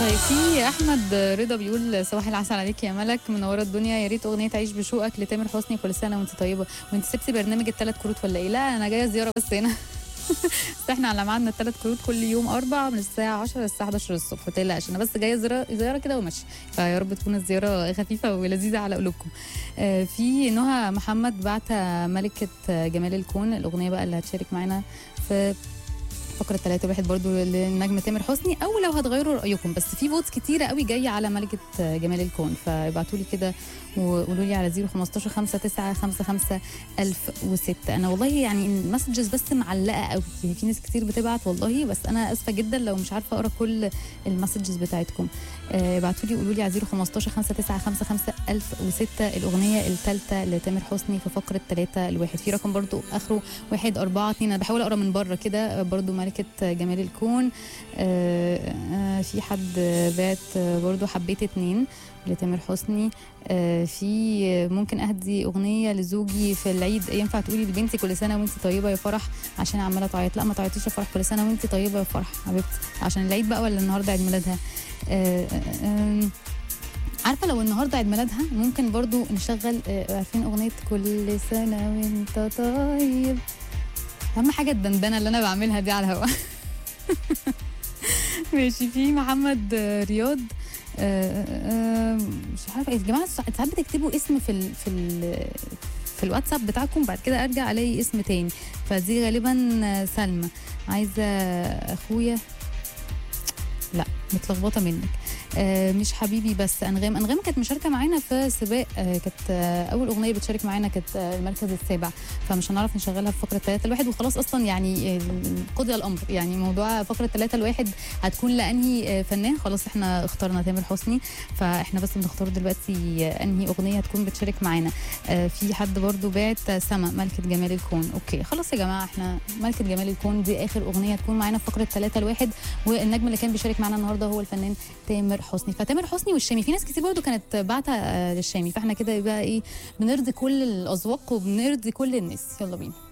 طيب في احمد رضا بيقول صباح العسل عليك يا ملك منوره الدنيا يا ريت اغنيه عيش بشوقك لتامر حسني كل سنه وانت طيبه وانت سبتي برنامج الثلاث كروت ولا ايه لا انا جايه زياره بس هنا بس احنا على ميعادنا الثلاث كروت كل يوم اربع من الساعه 10 للساعه 11 الصبح ما تقلقش انا بس جايه زياره زياره كده وماشي فيا رب تكون الزياره خفيفه ولذيذه على قلوبكم آه، في نهى محمد بعت ملكه جمال الكون الاغنيه بقى اللي هتشارك معانا في فقرة 3 واحد برضو للنجم تامر حسني او لو هتغيروا رايكم بس في فوتس كتيره قوي جايه على ملكه جمال الكون فابعتوا لي كده وقولوا لي على 015 5 9 5 5 1006 انا والله يعني المسجز بس معلقه قوي يعني في ناس كتير بتبعت والله بس انا اسفه جدا لو مش عارفه اقرا كل المسجز بتاعتكم ابعتوا لي قولوا لي على 015 5 9 5 5 1006 الاغنيه الثالثه لتامر حسني في فقره 3 الواحد في رقم برضو اخره 1 4 2 انا بحاول اقرا من بره كده برضو ملكه جمال الكون آه، آه، في حد بعت برضو حبيت اتنين لتامر حسني آه، في ممكن اهدي اغنيه لزوجي في العيد ينفع تقولي لبنتي كل سنه وانت طيبه يا فرح عشان عماله تعيط لا ما تعيطيش يا فرح كل سنه وانت طيبه يا فرح حبيبتي عشان العيد بقى ولا النهارده عيد ميلادها آه، آه، آه، عارفه لو النهارده عيد ميلادها ممكن برضو نشغل آه، عارفين اغنيه كل سنه وانت طيب اهم حاجه الدندنه اللي انا بعملها دي على الهواء ماشي في محمد آه، رياض آه، آه، مش عارفه يا جماعه ساعات بتكتبوا اسم في ال في ال في الواتساب بتاعكم بعد كده ارجع الاقي اسم تاني فدي غالبا آه، سلمى عايزه اخويا لا متلخبطه منك آه مش حبيبي بس انغام انغام كانت مشاركه معانا في سباق آه كانت آه اول اغنيه بتشارك معانا كانت آه المركز السابع فمش هنعرف نشغلها في فقره ثلاثة الواحد وخلاص اصلا يعني آه، قضي الامر يعني موضوع فقره ثلاثة الواحد هتكون لانهي آه فنان خلاص احنا اخترنا تامر حسني فاحنا بس بنختار دلوقتي آه انهي اغنيه هتكون بتشارك معانا آه في حد برضو بعت آه، سما ملكه جمال الكون اوكي خلاص يا جماعه احنا ملكه جمال الكون دي اخر اغنيه هتكون معانا في فقره ثلاثة الواحد والنجم اللي كان بيشارك معانا النهارده هو الفنان تامر حسني فتامر حسني والشامي في ناس كتير برضو كانت باعته آه، للشامي فاحنا كده بقى ايه بنرضي كل الاذواق وبنرضي كل الناس يلا بينا